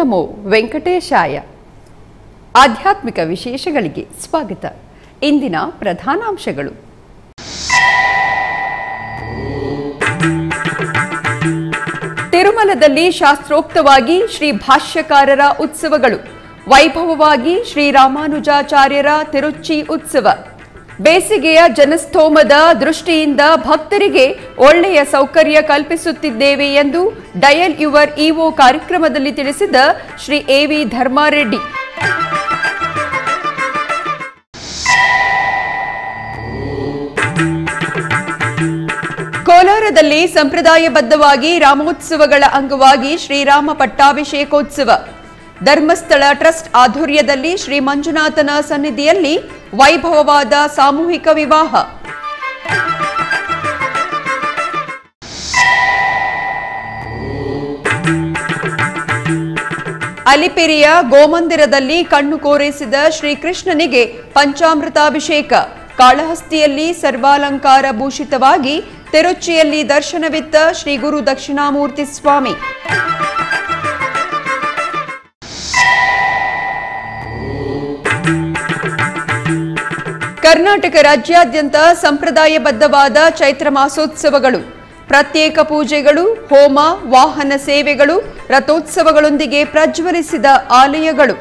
ನಮೋ ವೆಂಕಟೇಶಾಯ ಆಧ್ಯಾತ್ಮಿಕ ವಿಶೇಷಗಳಿಗೆ ಸ್ವಾಗತ ಇಂದಿನ ಪ್ರಧಾನಾಂಶಗಳು ತಿರುಮಲದಲ್ಲಿ ಶಾಸ್ತ್ರೋಕ್ತವಾಗಿ ಶ್ರೀ ಭಾಷ್ಯಕಾರರ ಉತ್ಸವಗಳು ವೈಭವವಾಗಿ ಶ್ರೀರಾಮಾನುಜಾಚಾರ್ಯರ ತಿರುಚಿ ಉತ್ಸವ ಬೇಸಿಗೆಯ ಜನಸ್ತೋಮದ ದೃಷ್ಟಿಯಿಂದ ಭಕ್ತರಿಗೆ ಒಳ್ಳೆಯ ಸೌಕರ್ಯ ಕಲ್ಪಿಸುತ್ತಿದ್ದೇವೆ ಎಂದು ಡಯಲ್ ಯುವರ್ ಇಒ ಕಾರ್ಯಕ್ರಮದಲ್ಲಿ ತಿಳಿಸಿದ ಶ್ರೀ ಎವಿ ಧರ್ಮಾರೆಡ್ಡಿ ಕೋಲಾರದಲ್ಲಿ ಸಂಪ್ರದಾಯಬದ್ಧವಾಗಿ ರಾಮೋತ್ಸವಗಳ ಅಂಗವಾಗಿ ಶ್ರೀರಾಮ ಪಟ್ಟಾಭಿಷೇಕೋತ್ಸವ ಧರ್ಮಸ್ಥಳ ಟ್ರಸ್ಟ್ ಆಧ್ವರ್ಯದಲ್ಲಿ ಶ್ರೀ ಮಂಜುನಾಥನ ಸನ್ನಿಧಿಯಲ್ಲಿ ವೈಭವವಾದ ಸಾಮೂಹಿಕ ವಿವಾಹ ಅಲಿಪಿರಿಯ ಗೋಮಂದಿರದಲ್ಲಿ ಕಣ್ಣು ಕೋರೈಸಿದ ಶ್ರೀಕೃಷ್ಣನಿಗೆ ಪಂಚಾಮೃತಾಭಿಷೇಕ ಕಾಳಹಸ್ತಿಯಲ್ಲಿ ಸರ್ವಾಲಂಕಾರ ಭೂಷಿತವಾಗಿ ತಿರುಚಿಯಲ್ಲಿ ದರ್ಶನವಿತ್ತ ಶ್ರೀ ಗುರು ದಕ್ಷಿಣಾಮೂರ್ತಿ ಸ್ವಾಮಿ ಕರ್ನಾಟಕ ರಾಜ್ಯಾದ್ಯಂತ ಸಂಪ್ರದಾಯಬದ್ಧವಾದ ಚೈತ್ರ ಮಾಸೋತ್ಸವಗಳು ಪ್ರತ್ಯೇಕ ಪೂಜೆಗಳು ಹೋಮ ವಾಹನ ಸೇವೆಗಳು ರಥೋತ್ಸವಗಳೊಂದಿಗೆ ಪ್ರಜ್ವಲಿಸಿದ ಆಲಯಗಳು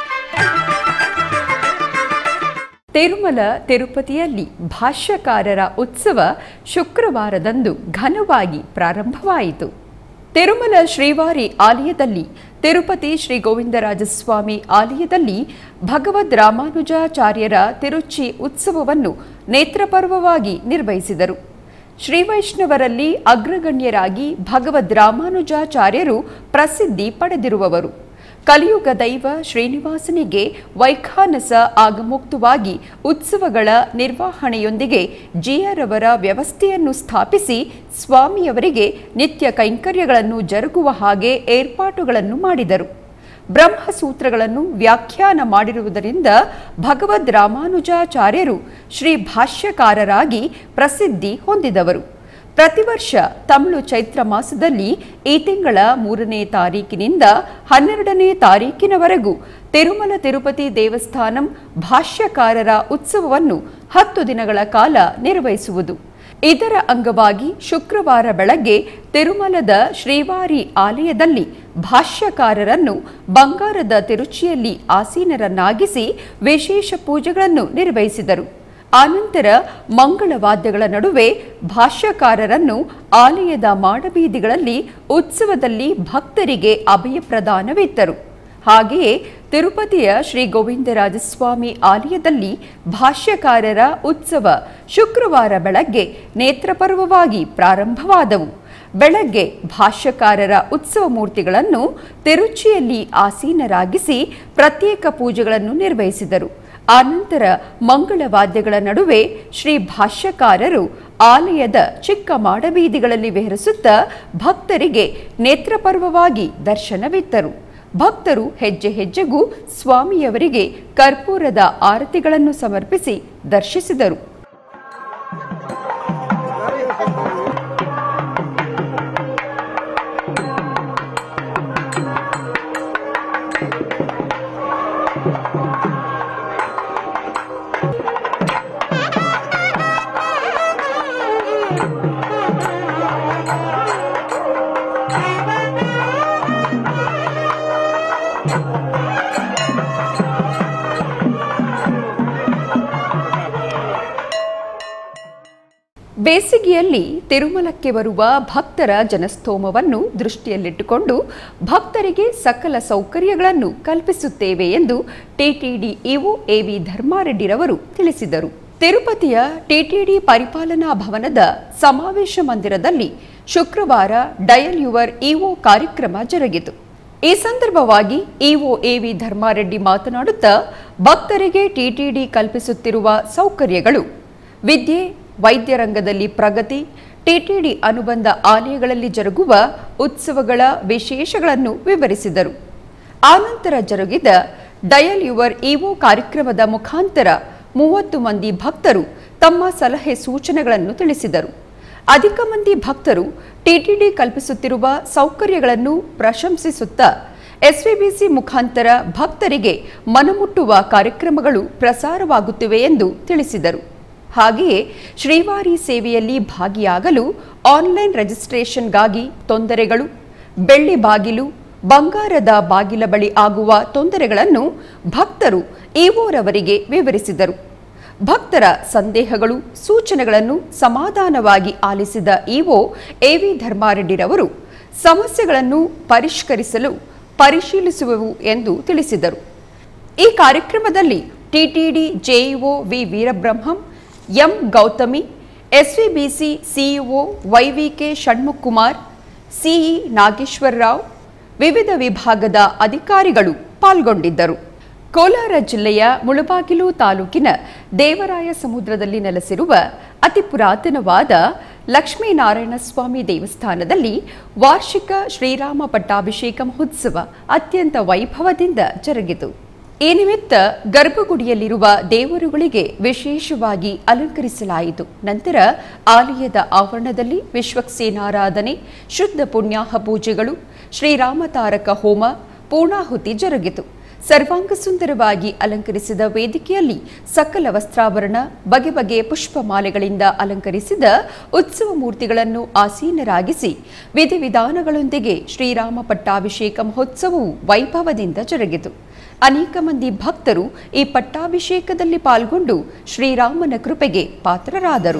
ತಿರುಮಲ ತಿರುಪತಿಯಲ್ಲಿ ಭಾಷ್ಯಕಾರರ ಉತ್ಸವ ಶುಕ್ರವಾರದಂದು ಘನವಾಗಿ ಪ್ರಾರಂಭವಾಯಿತು ತಿರುಮಲ ಶ್ರೀವಾರಿ ಆಲಯದಲ್ಲಿ ತಿರುಪತಿ ಶ್ರೀ ಗೋವಿಂದರಾಜಸ್ವಾಮಿ ಆಲಯದಲ್ಲಿ ಭಗವದ್ ರಾಮಾನುಜಾಚಾರ್ಯರ ತಿರುಚಿ ಉತ್ಸವವನ್ನು ನೇತ್ರಪರ್ವವಾಗಿ ನಿರ್ವಹಿಸಿದರು ಶ್ರೀ ವೈಷ್ಣವರಲ್ಲಿ ಅಗ್ರಗಣ್ಯರಾಗಿ ಭಗವದ್ ರಾಮಾನುಜಾಚಾರ್ಯರು ಪ್ರಸಿದ್ಧಿ ಪಡೆದಿರುವವರು ಕಲಿಯುಗ ದೈವ ಶ್ರೀನಿವಾಸನಿಗೆ ವೈಖಾನಸ ಆಗಮುಕ್ತವಾಗಿ ಉತ್ಸವಗಳ ನಿರ್ವಹಣೆಯೊಂದಿಗೆ ಜಿಯರವರ ವ್ಯವಸ್ಥೆಯನ್ನು ಸ್ಥಾಪಿಸಿ ಸ್ವಾಮಿಯವರಿಗೆ ನಿತ್ಯ ಕೈಂಕರ್ಯಗಳನ್ನು ಜರುಗುವ ಹಾಗೆ ಏರ್ಪಾಟುಗಳನ್ನು ಮಾಡಿದರು ಬ್ರಹ್ಮಸೂತ್ರಗಳನ್ನು ವ್ಯಾಖ್ಯಾನ ಮಾಡಿರುವುದರಿಂದ ಭಗವದ್ ರಾಮಾನುಜಾಚಾರ್ಯರು ಶ್ರೀ ಭಾಷ್ಯಕಾರರಾಗಿ ಪ್ರಸಿದ್ಧಿ ಹೊಂದಿದವರು ಪ್ರತಿ ವರ್ಷ ತಮಿಳು ಚೈತ್ರ ಮಾಸದಲ್ಲಿ ಈ ತಿಂಗಳ ಮೂರನೇ ತಾರೀಕಿನಿಂದ ಹನ್ನೆರಡನೇ ತಾರೀಕಿನವರೆಗೂ ತಿರುಮಲ ತಿರುಪತಿ ದೇವಸ್ಥಾನಂ ಭಾಷ್ಯಕಾರರ ಉತ್ಸವವನ್ನು ಹತ್ತು ದಿನಗಳ ಕಾಲ ನಿರ್ವಹಿಸುವುದು ಇದರ ಅಂಗವಾಗಿ ಶುಕ್ರವಾರ ಬೆಳಗ್ಗೆ ತಿರುಮಲದ ಶ್ರೀವಾರಿ ಆಲಯದಲ್ಲಿ ಭಾಷ್ಯಕಾರರನ್ನು ಬಂಗಾರದ ತಿರುಚಿಯಲ್ಲಿ ಆಸೀನರನ್ನಾಗಿಸಿ ವಿಶೇಷ ಪೂಜೆಗಳನ್ನು ನಿರ್ವಹಿಸಿದರು ಆನಂತರ ಮಂಗಳವಾದ್ಯಗಳ ನಡುವೆ ಭಾಷ್ಯಕಾರರನ್ನು ಆಲಯದ ಮಾಡಬೀದಿಗಳಲ್ಲಿ ಉತ್ಸವದಲ್ಲಿ ಭಕ್ತರಿಗೆ ಅಭಯ ಪ್ರದಾನವಿತ್ತರು ಹಾಗೆಯೇ ತಿರುಪತಿಯ ಶ್ರೀ ಗೋವಿಂದರಾಜಸ್ವಾಮಿ ಆಲಯದಲ್ಲಿ ಭಾಷ್ಯಕಾರರ ಉತ್ಸವ ಶುಕ್ರವಾರ ಬೆಳಗ್ಗೆ ನೇತ್ರಪರ್ವವಾಗಿ ಪ್ರಾರಂಭವಾದವು ಬೆಳಗ್ಗೆ ಭಾಷ್ಯಕಾರರ ಉತ್ಸವ ಮೂರ್ತಿಗಳನ್ನು ತಿರುಚಿಯಲ್ಲಿ ಆಸೀನರಾಗಿಸಿ ಪ್ರತ್ಯೇಕ ಪೂಜೆಗಳನ್ನು ನಿರ್ವಹಿಸಿದರು ಆನಂತರ ಮಂಗಳವಾದ್ಯಗಳ ನಡುವೆ ಶ್ರೀ ಭಾಷ್ಯಕಾರರು ಆಲಯದ ಚಿಕ್ಕ ಮಾಡಬೀದಿಗಳಲ್ಲಿ ವಿಹರಿಸುತ್ತಾ ಭಕ್ತರಿಗೆ ನೇತ್ರಪರ್ವವಾಗಿ ದರ್ಶನವಿತ್ತರು ಭಕ್ತರು ಹೆಜ್ಜೆ ಹೆಜ್ಜೆಗೂ ಸ್ವಾಮಿಯವರಿಗೆ ಕರ್ಪೂರದ ಆರತಿಗಳನ್ನು ಸಮರ್ಪಿಸಿ ದರ್ಶಿಸಿದರು ಬೇಸಿಗೆಯಲ್ಲಿ ತಿರುಮಲಕ್ಕೆ ಬರುವ ಭಕ್ತರ ಜನಸ್ತೋಮವನ್ನು ದೃಷ್ಟಿಯಲ್ಲಿಟ್ಟುಕೊಂಡು ಭಕ್ತರಿಗೆ ಸಕಲ ಸೌಕರ್ಯಗಳನ್ನು ಕಲ್ಪಿಸುತ್ತೇವೆ ಎಂದು ಟಿಟಿಡಿ ಇಒ ಎವಿ ಧರ್ಮಾರೆಡ್ಡಿರವರು ತಿಳಿಸಿದರು ತಿರುಪತಿಯ ಟಿಟಿಡಿ ಪರಿಪಾಲನಾ ಭವನದ ಸಮಾವೇಶ ಮಂದಿರದಲ್ಲಿ ಶುಕ್ರವಾರ ಡಯಲ್ ಯುವರ್ ಇಒ ಕಾರ್ಯಕ್ರಮ ಜರುಗಿತು ಈ ಸಂದರ್ಭವಾಗಿ ಇಒ ಎವಿ ಧರ್ಮಾರೆಡ್ಡಿ ಮಾತನಾಡುತ್ತಾ ಭಕ್ತರಿಗೆ ಟಿಟಿಡಿ ಕಲ್ಪಿಸುತ್ತಿರುವ ಸೌಕರ್ಯಗಳು ವಿದ್ಯೆ ವೈದ್ಯ ರಂಗದಲ್ಲಿ ಪ್ರಗತಿ ಟಿಟಿಡಿ ಅನುಬಂಧ ಆಲಯಗಳಲ್ಲಿ ಜರುಗುವ ಉತ್ಸವಗಳ ವಿಶೇಷಗಳನ್ನು ವಿವರಿಸಿದರು ಆನಂತರ ಜರುಗಿದ ಡಯಲ್ ಯುವರ್ ಇಒ ಕಾರ್ಯಕ್ರಮದ ಮುಖಾಂತರ ಮೂವತ್ತು ಮಂದಿ ಭಕ್ತರು ತಮ್ಮ ಸಲಹೆ ಸೂಚನೆಗಳನ್ನು ತಿಳಿಸಿದರು ಅಧಿಕ ಮಂದಿ ಭಕ್ತರು ಟಿಟಿಡಿ ಕಲ್ಪಿಸುತ್ತಿರುವ ಸೌಕರ್ಯಗಳನ್ನು ಪ್ರಶಂಸಿಸುತ್ತಾ ಎಸ್ವಿಬಿಸಿ ಮುಖಾಂತರ ಭಕ್ತರಿಗೆ ಮನಮುಟ್ಟುವ ಕಾರ್ಯಕ್ರಮಗಳು ಪ್ರಸಾರವಾಗುತ್ತಿವೆ ಎಂದು ತಿಳಿಸಿದರು ಹಾಗೆಯೇ ಶ್ರೀವಾರಿ ಸೇವೆಯಲ್ಲಿ ಭಾಗಿಯಾಗಲು ಆನ್ಲೈನ್ ರಿಜಿಸ್ಟ್ರೇಷನ್ಗಾಗಿ ತೊಂದರೆಗಳು ಬೆಳ್ಳಿ ಬಾಗಿಲು ಬಂಗಾರದ ಬಾಗಿಲ ಬಳಿ ಆಗುವ ತೊಂದರೆಗಳನ್ನು ಭಕ್ತರು ಇಒರವರಿಗೆ ವಿವರಿಸಿದರು ಭಕ್ತರ ಸಂದೇಹಗಳು ಸೂಚನೆಗಳನ್ನು ಸಮಾಧಾನವಾಗಿ ಆಲಿಸಿದ ಇಒ ಎವಿ ಧರ್ಮಾರೆಡ್ಡಿರವರು ಸಮಸ್ಯೆಗಳನ್ನು ಪರಿಷ್ಕರಿಸಲು ಪರಿಶೀಲಿಸುವೆವು ಎಂದು ತಿಳಿಸಿದರು ಈ ಕಾರ್ಯಕ್ರಮದಲ್ಲಿ TTD JEO V Veerabrahmam M Gautami SVBC CEO YVK Shanmukh CE Nageswara Rao ವಿವಿಧ ವಿಭಾಗದ ಅಧಿಕಾರಿಗಳು ಪಾಲ್ಗೊಂಡಿದ್ದರು ಕೋಲಾರ ಜಿಲ್ಲೆಯ ಮುಳಬಾಗಿಲು ತಾಲೂಕಿನ ದೇವರಾಯ ಸಮುದ್ರದಲ್ಲಿ ನೆಲೆಸಿರುವ ಅತಿ ಪುರಾತನವಾದ ಲಕ್ಷ್ಮೀನಾರಾಯಣ ಸ್ವಾಮಿ ದೇವಸ್ಥಾನದಲ್ಲಿ ವಾರ್ಷಿಕ ಶ್ರೀರಾಮ ಪಟ್ಟಾಭಿಷೇಕ ಮಹೋತ್ಸವ ಅತ್ಯಂತ ವೈಭವದಿಂದ ಜರುಗಿತು ಈ ನಿಮಿತ್ತ ಗರ್ಭಗುಡಿಯಲ್ಲಿರುವ ದೇವರುಗಳಿಗೆ ವಿಶೇಷವಾಗಿ ಅಲಂಕರಿಸಲಾಯಿತು ನಂತರ ಆಲಯದ ಆವರಣದಲ್ಲಿ ವಿಶ್ವಕ್ಸೇನಾರಾಧನೆ ಶುದ್ಧ ಪುಣ್ಯಾಹ ಪೂಜೆಗಳು ಶ್ರೀರಾಮತಾರಕ ಹೋಮ ಪೂರ್ಣಾಹುತಿ ಜರುಗಿತು ಸರ್ವಾಂಗ ಸುಂದರವಾಗಿ ಅಲಂಕರಿಸಿದ ವೇದಿಕೆಯಲ್ಲಿ ಸಕಲ ವಸ್ತ್ರಾಭರಣ ಬಗೆ ಬಗೆ ಪುಷ್ಪಮಾಲೆಗಳಿಂದ ಅಲಂಕರಿಸಿದ ಉತ್ಸವ ಮೂರ್ತಿಗಳನ್ನು ಆಸೀನರಾಗಿಸಿ ವಿಧಿವಿಧಾನಗಳೊಂದಿಗೆ ಶ್ರೀರಾಮ ಪಟ್ಟಾಭಿಷೇಕ ಮಹೋತ್ಸವವು ವೈಭವದಿಂದ ಜರುಗಿತು ಅನೇಕ ಮಂದಿ ಭಕ್ತರು ಈ ಪಟ್ಟಾಭಿಷೇಕದಲ್ಲಿ ಪಾಲ್ಗೊಂಡು ಶ್ರೀರಾಮನ ಕೃಪೆಗೆ ಪಾತ್ರರಾದರು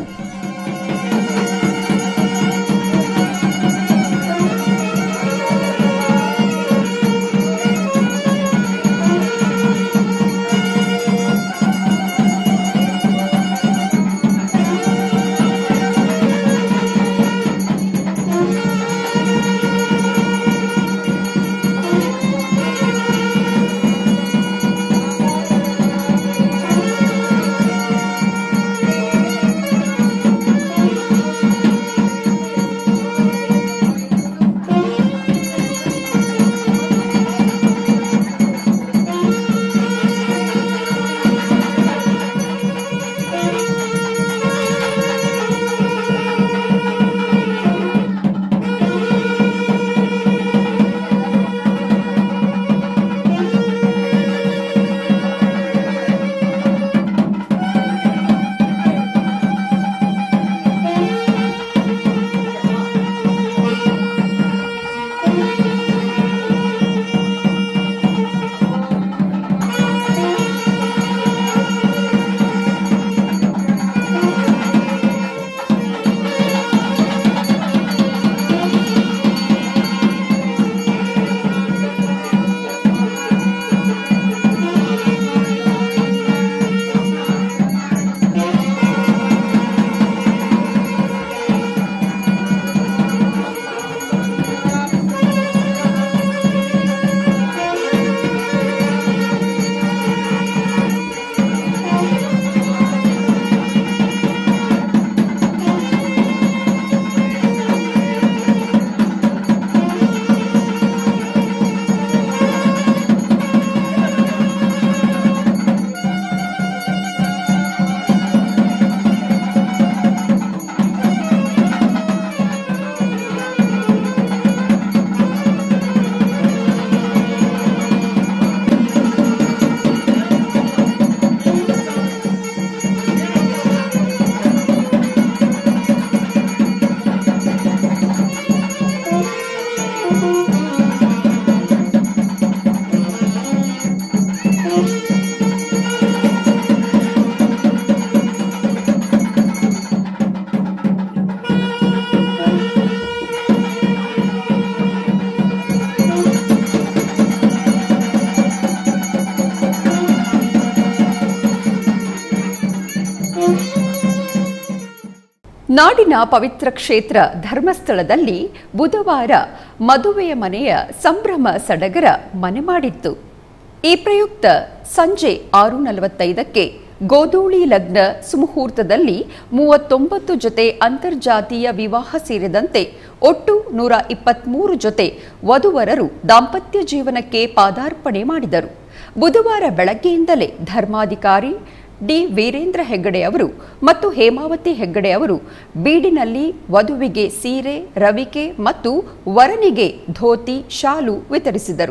ನಾಡಿನ ಪವಿತ್ರ ಕ್ಷೇತ್ರ ಧರ್ಮಸ್ಥಳದಲ್ಲಿ ಬುಧವಾರ ಮದುವೆಯ ಮನೆಯ ಸಂಭ್ರಮ ಸಡಗರ ಮನೆ ಮಾಡಿತ್ತು ಈ ಪ್ರಯುಕ್ತ ಸಂಜೆ ಆರು ನಲವತ್ತೈದಕ್ಕೆ ಗೋಧೂಳಿ ಲಗ್ನ ಸುಮುಹೂರ್ತದಲ್ಲಿ ಮೂವತ್ತೊಂಬತ್ತು ಜೊತೆ ಅಂತರ್ಜಾತೀಯ ವಿವಾಹ ಸೇರಿದಂತೆ ಒಟ್ಟು ನೂರ ಇಪ್ಪತ್ಮೂರು ಜೊತೆ ವಧುವರರು ದಾಂಪತ್ಯ ಜೀವನಕ್ಕೆ ಪಾದಾರ್ಪಣೆ ಮಾಡಿದರು ಬುಧವಾರ ಬೆಳಗ್ಗೆಯಿಂದಲೇ ಧರ್ಮಾಧಿಕಾರಿ ಡಿ ವೀರೇಂದ್ರ ಹೆಗ್ಗಡೆ ಅವರು ಮತ್ತು ಹೇಮಾವತಿ ಹೆಗ್ಗಡೆ ಅವರು ಬೀಡಿನಲ್ಲಿ ವಧುವಿಗೆ ಸೀರೆ ರವಿಕೆ ಮತ್ತು ವರನಿಗೆ ಧೋತಿ ಶಾಲು ವಿತರಿಸಿದರು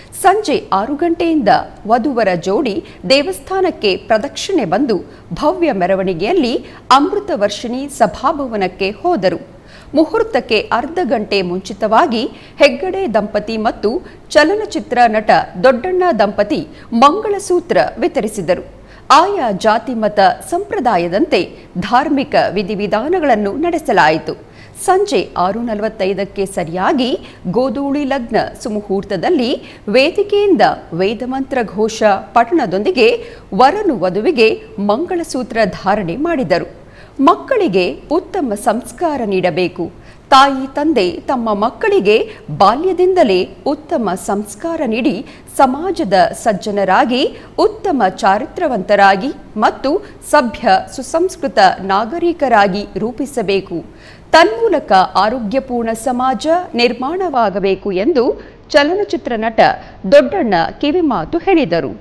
ಸಂಜೆ ಆರು ಗಂಟೆಯಿಂದ ವಧುವರ ಜೋಡಿ ದೇವಸ್ಥಾನಕ್ಕೆ ಪ್ರದಕ್ಷಿಣೆ ಬಂದು ಭವ್ಯ ಮೆರವಣಿಗೆಯಲ್ಲಿ ಅಮೃತ ವರ್ಷಿಣಿ ಸಭಾಭವನಕ್ಕೆ ಹೋದರು ಮುಹೂರ್ತಕ್ಕೆ ಅರ್ಧ ಗಂಟೆ ಮುಂಚಿತವಾಗಿ ಹೆಗ್ಗಡೆ ದಂಪತಿ ಮತ್ತು ಚಲನಚಿತ್ರ ನಟ ದೊಡ್ಡಣ್ಣ ದಂಪತಿ ಮಂಗಳಸೂತ್ರ ವಿತರಿಸಿದರು ಆಯಾ ಜಾತಿ ಮತ ಸಂಪ್ರದಾಯದಂತೆ ಧಾರ್ಮಿಕ ವಿಧಿವಿಧಾನಗಳನ್ನು ನಡೆಸಲಾಯಿತು ಸಂಜೆ ಆರು ನಲವತ್ತೈದಕ್ಕೆ ಸರಿಯಾಗಿ ಗೋಧೂಳಿ ಲಗ್ನ ಸುಮುಹೂರ್ತದಲ್ಲಿ ವೇದಿಕೆಯಿಂದ ವೇದಮಂತ್ರ ಘೋಷ ಪಠಣದೊಂದಿಗೆ ವರನು ವಧುವಿಗೆ ಮಂಗಳಸೂತ್ರ ಧಾರಣೆ ಮಾಡಿದರು ಮಕ್ಕಳಿಗೆ ಉತ್ತಮ ಸಂಸ್ಕಾರ ನೀಡಬೇಕು ತಾಯಿ ತಂದೆ ತಮ್ಮ ಮಕ್ಕಳಿಗೆ ಬಾಲ್ಯದಿಂದಲೇ ಉತ್ತಮ ಸಂಸ್ಕಾರ ನೀಡಿ ಸಮಾಜದ ಸಜ್ಜನರಾಗಿ ಉತ್ತಮ ಚಾರಿತ್ರವಂತರಾಗಿ ಮತ್ತು ಸಭ್ಯ ಸುಸಂಸ್ಕೃತ ನಾಗರಿಕರಾಗಿ ರೂಪಿಸಬೇಕು ತನ್ಮೂಲಕ ಆರೋಗ್ಯಪೂರ್ಣ ಸಮಾಜ ನಿರ್ಮಾಣವಾಗಬೇಕು ಎಂದು ಚಲನಚಿತ್ರ ನಟ ದೊಡ್ಡಣ್ಣ ಕಿವಿಮಾತು ಹೇಳಿದರು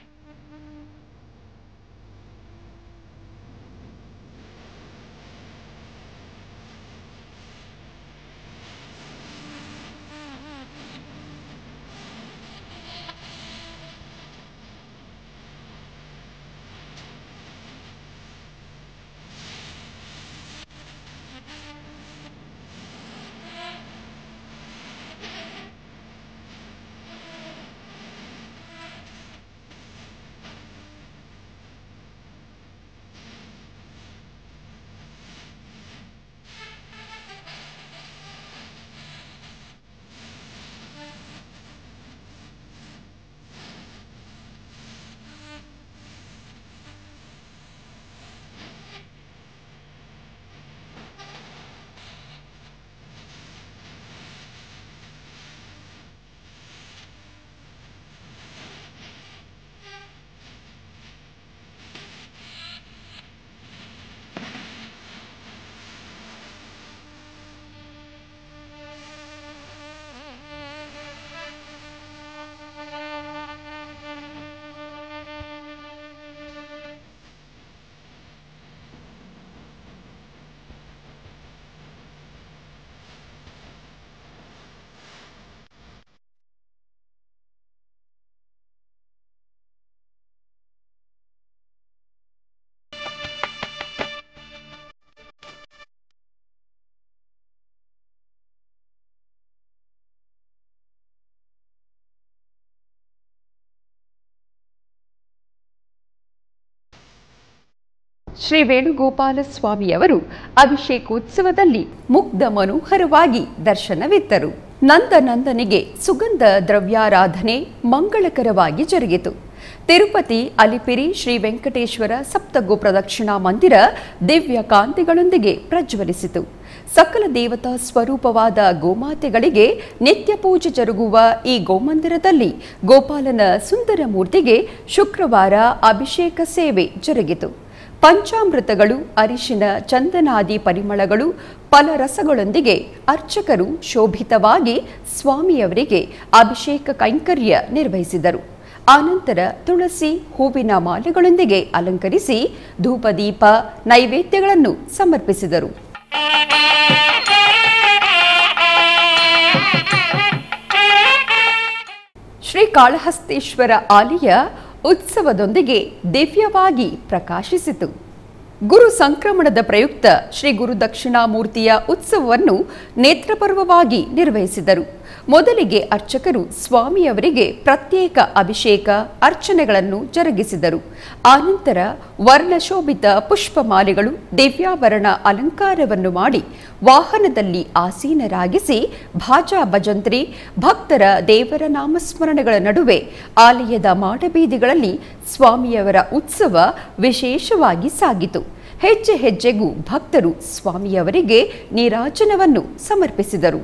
ಶ್ರೀ ವೇಣುಗೋಪಾಲ ಸ್ವಾಮಿಯವರು ಅಭಿಷೇಕೋತ್ಸವದಲ್ಲಿ ಮುಗ್ಧ ಮನೋಹರವಾಗಿ ದರ್ಶನವಿತ್ತರು ನಂದನಂದನಿಗೆ ಸುಗಂಧ ದ್ರವ್ಯಾರಾಧನೆ ಮಂಗಳಕರವಾಗಿ ಜರುಗಿತು ತಿರುಪತಿ ಅಲಿಪಿರಿ ಶ್ರೀ ವೆಂಕಟೇಶ್ವರ ಸಪ್ತಗೋ ಪ್ರದಕ್ಷಿಣಾ ಮಂದಿರ ದಿವ್ಯ ಕಾಂತಿಗಳೊಂದಿಗೆ ಪ್ರಜ್ವಲಿಸಿತು ಸಕಲ ದೇವತಾ ಸ್ವರೂಪವಾದ ಗೋಮಾತೆಗಳಿಗೆ ನಿತ್ಯ ಪೂಜೆ ಜರುಗುವ ಈ ಗೋಮಂದಿರದಲ್ಲಿ ಗೋಪಾಲನ ಸುಂದರ ಮೂರ್ತಿಗೆ ಶುಕ್ರವಾರ ಅಭಿಷೇಕ ಸೇವೆ ಜರುಗಿತು ಪಂಚಾಮೃತಗಳು ಅರಿಶಿನ ಚಂದನಾದಿ ಪರಿಮಳಗಳು ಫಲರಸಗಳೊಂದಿಗೆ ಅರ್ಚಕರು ಶೋಭಿತವಾಗಿ ಸ್ವಾಮಿಯವರಿಗೆ ಅಭಿಷೇಕ ಕೈಂಕರ್ಯ ನಿರ್ವಹಿಸಿದರು ಆನಂತರ ತುಳಸಿ ಹೂವಿನ ಮಾಲೆಗಳೊಂದಿಗೆ ಅಲಂಕರಿಸಿ ಧೂಪದೀಪ ನೈವೇದ್ಯಗಳನ್ನು ಸಮರ್ಪಿಸಿದರು ಶ್ರೀ ಕಾಳಹಸ್ತೇಶ್ವರ ಆಲಯ ಉತ್ಸವದೊಂದಿಗೆ ದಿವ್ಯವಾಗಿ ಪ್ರಕಾಶಿಸಿತು ಗುರು ಸಂಕ್ರಮಣದ ಪ್ರಯುಕ್ತ ಶ್ರೀ ಗುರು ದಕ್ಷಿಣಾಮೂರ್ತಿಯ ಉತ್ಸವವನ್ನು ನೇತ್ರಪರ್ವವಾಗಿ ನಿರ್ವಹಿಸಿದರು ಮೊದಲಿಗೆ ಅರ್ಚಕರು ಸ್ವಾಮಿಯವರಿಗೆ ಪ್ರತ್ಯೇಕ ಅಭಿಷೇಕ ಅರ್ಚನೆಗಳನ್ನು ಜರುಗಿಸಿದರು ಆನಂತರ ವರ್ಣಶೋಭಿತ ಪುಷ್ಪಮಾಲೆಗಳು ದಿವ್ಯಾಭರಣ ಅಲಂಕಾರವನ್ನು ಮಾಡಿ ವಾಹನದಲ್ಲಿ ಆಸೀನರಾಗಿಸಿ ಭಾಜಾ ಭಜಂತ್ರಿ ಭಕ್ತರ ದೇವರ ನಾಮಸ್ಮರಣೆಗಳ ನಡುವೆ ಆಲಯದ ಮಾಡಬೀದಿಗಳಲ್ಲಿ ಸ್ವಾಮಿಯವರ ಉತ್ಸವ ವಿಶೇಷವಾಗಿ ಸಾಗಿತು ಹೆಜ್ಜೆ ಹೆಜ್ಜೆಗೂ ಭಕ್ತರು ಸ್ವಾಮಿಯವರಿಗೆ ನೀರಾಜನವನ್ನು ಸಮರ್ಪಿಸಿದರು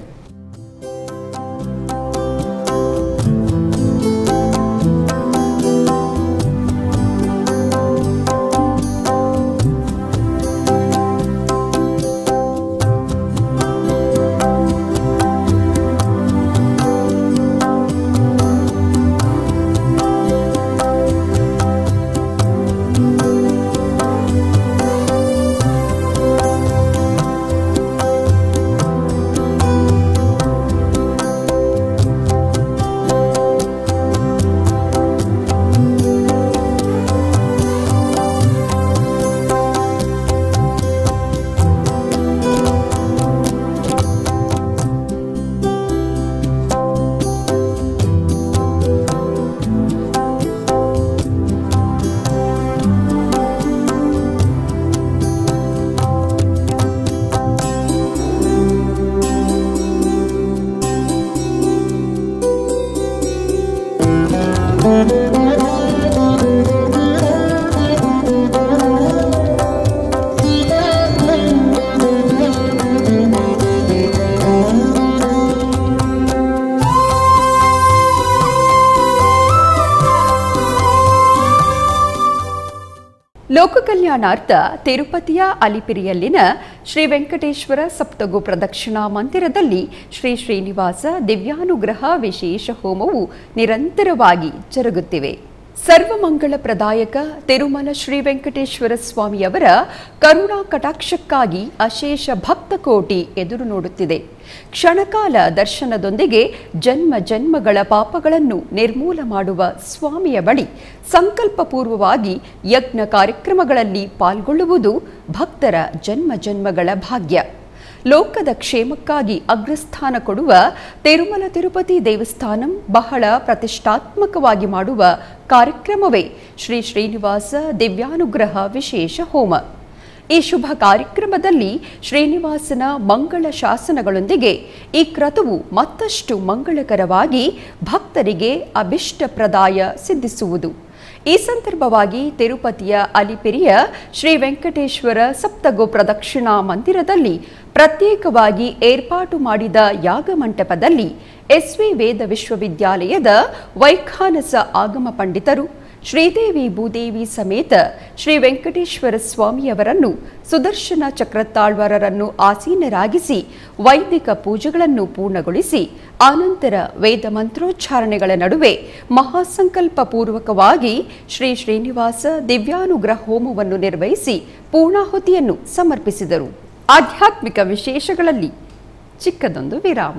ಲೋಕ ಕಲ್ಯಾಣಾರ್ಥ ತಿರುಪತಿಯ ಅಲಿಪಿರಿಯಲ್ಲಿನ ಶ್ರೀ ವೆಂಕಟೇಶ್ವರ ಸಪ್ತಗು ಪ್ರದಕ್ಷಿಣಾ ಮಂದಿರದಲ್ಲಿ ಶ್ರೀ ಶ್ರೀನಿವಾಸ ದಿವ್ಯಾನುಗ್ರಹ ವಿಶೇಷ ಹೋಮವು ನಿರಂತರವಾಗಿ ಜರುಗುತ್ತಿವೆ ಸರ್ವಮಂಗಳ ಪ್ರದಾಯಕ ತಿರುಮಲ ಶ್ರೀ ವೆಂಕಟೇಶ್ವರ ಸ್ವಾಮಿಯವರ ಕರುಣಾ ಕಟಾಕ್ಷಕ್ಕಾಗಿ ಅಶೇಷ ಭಕ್ತ ಕೋಟಿ ಎದುರು ನೋಡುತ್ತಿದೆ ಕ್ಷಣಕಾಲ ದರ್ಶನದೊಂದಿಗೆ ಜನ್ಮ ಜನ್ಮಗಳ ಪಾಪಗಳನ್ನು ನಿರ್ಮೂಲ ಮಾಡುವ ಸ್ವಾಮಿಯ ಬಳಿ ಸಂಕಲ್ಪಪೂರ್ವವಾಗಿ ಯಜ್ಞ ಕಾರ್ಯಕ್ರಮಗಳಲ್ಲಿ ಪಾಲ್ಗೊಳ್ಳುವುದು ಭಕ್ತರ ಜನ್ಮ ಜನ್ಮಗಳ ಭಾಗ್ಯ ಲೋಕದ ಕ್ಷೇಮಕ್ಕಾಗಿ ಅಗ್ರಸ್ಥಾನ ಕೊಡುವ ತಿರುಮಲ ತಿರುಪತಿ ದೇವಸ್ಥಾನಂ ಬಹಳ ಪ್ರತಿಷ್ಠಾತ್ಮಕವಾಗಿ ಮಾಡುವ ಕಾರ್ಯಕ್ರಮವೇ ಶ್ರೀ ಶ್ರೀನಿವಾಸ ದಿವ್ಯಾನುಗ್ರಹ ವಿಶೇಷ ಹೋಮ ಈ ಶುಭ ಕಾರ್ಯಕ್ರಮದಲ್ಲಿ ಶ್ರೀನಿವಾಸನ ಮಂಗಳ ಶಾಸನಗಳೊಂದಿಗೆ ಈ ಕ್ರತುವು ಮತ್ತಷ್ಟು ಮಂಗಳಕರವಾಗಿ ಭಕ್ತರಿಗೆ ಅಭಿಷ್ಟಪ್ರದಾಯ ಸಿದ್ಧಿಸುವುದು ಈ ಸಂದರ್ಭವಾಗಿ ತಿರುಪತಿಯ ಅಲಿಪಿರಿಯ ಶ್ರೀ ವೆಂಕಟೇಶ್ವರ ಸಪ್ತಗೋ ಪ್ರದಕ್ಷಿಣಾ ಮಂದಿರದಲ್ಲಿ ಪ್ರತ್ಯೇಕವಾಗಿ ಏರ್ಪಾಟು ಮಾಡಿದ ಯಾಗ ಮಂಟಪದಲ್ಲಿ ಎಸ್ವಿ ವೇದ ವಿಶ್ವವಿದ್ಯಾಲಯದ ವೈಖಾನಸ ಆಗಮ ಪಂಡಿತರು ಶ್ರೀದೇವಿ ಭೂದೇವಿ ಸಮೇತ ಶ್ರೀ ವೆಂಕಟೇಶ್ವರ ಸ್ವಾಮಿಯವರನ್ನು ಸುದರ್ಶನ ಚಕ್ರತಾಳ್ವರರನ್ನು ಆಸೀನರಾಗಿಸಿ ವೈದಿಕ ಪೂಜೆಗಳನ್ನು ಪೂರ್ಣಗೊಳಿಸಿ ಆನಂತರ ವೇದ ಮಂತ್ರೋಚ್ಚಾರಣೆಗಳ ನಡುವೆ ಮಹಾಸಂಕಲ್ಪ ಪೂರ್ವಕವಾಗಿ ಶ್ರೀ ಶ್ರೀನಿವಾಸ ದಿವ್ಯಾನುಗ್ರಹ ಹೋಮವನ್ನು ನಿರ್ವಹಿಸಿ ಪೂರ್ಣಾಹುತಿಯನ್ನು ಸಮರ್ಪಿಸಿದರು ಆಧ್ಯಾತ್ಮಿಕ ವಿಶೇಷಗಳಲ್ಲಿ ಚಿಕ್ಕದೊಂದು ವಿರಾಮ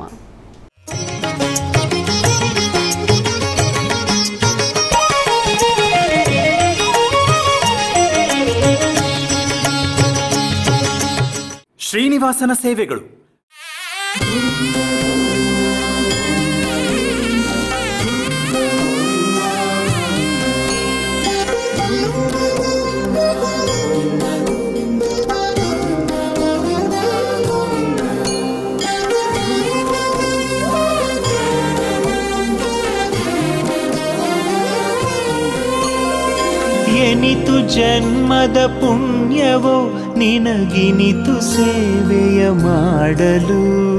ಶ್ರೀನಿವಾಸನ ಸೇವೆಗಳು ಎನಿತು ಜನ್ಮದ ಪುಣ್ಯವೋ ನಿನಗಿನಿತು ಸೇವೆಯ ಮಾಡಲು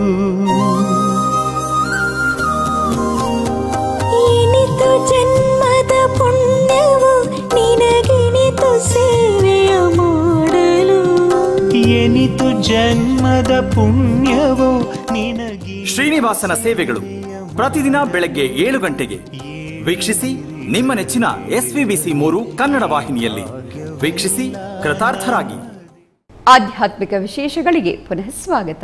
ಏನಿತು ಜನ್ಮದ ಪುಣ್ಯವು ನಿನಗೆನಿತು ಸೇವೆಯ ಮಾಡಲು ಎನಿತು ಜನ್ಮದ ಪುಣ್ಯವೋ ನಿನಗಿ ಶ್ರೀನಿವಾಸನ ಸೇವೆಗಳು ಪ್ರತಿದಿನ ಬೆಳಗ್ಗೆ ಏಳು ಗಂಟೆಗೆ ವೀಕ್ಷಿಸಿ ನಿಮ್ಮ ನೆಚ್ಚಿನ ಎಸ್ವಿಬಿಸಿ ಮೂರು ಕನ್ನಡ ವಾಹಿನಿಯಲ್ಲಿ ವೀಕ್ಷಿಸಿ ಕೃತಾರ್ಥರಾಗಿ ಆಧ್ಯಾತ್ಮಿಕ ವಿಶೇಷಗಳಿಗೆ ಪುನಃ ಸ್ವಾಗತ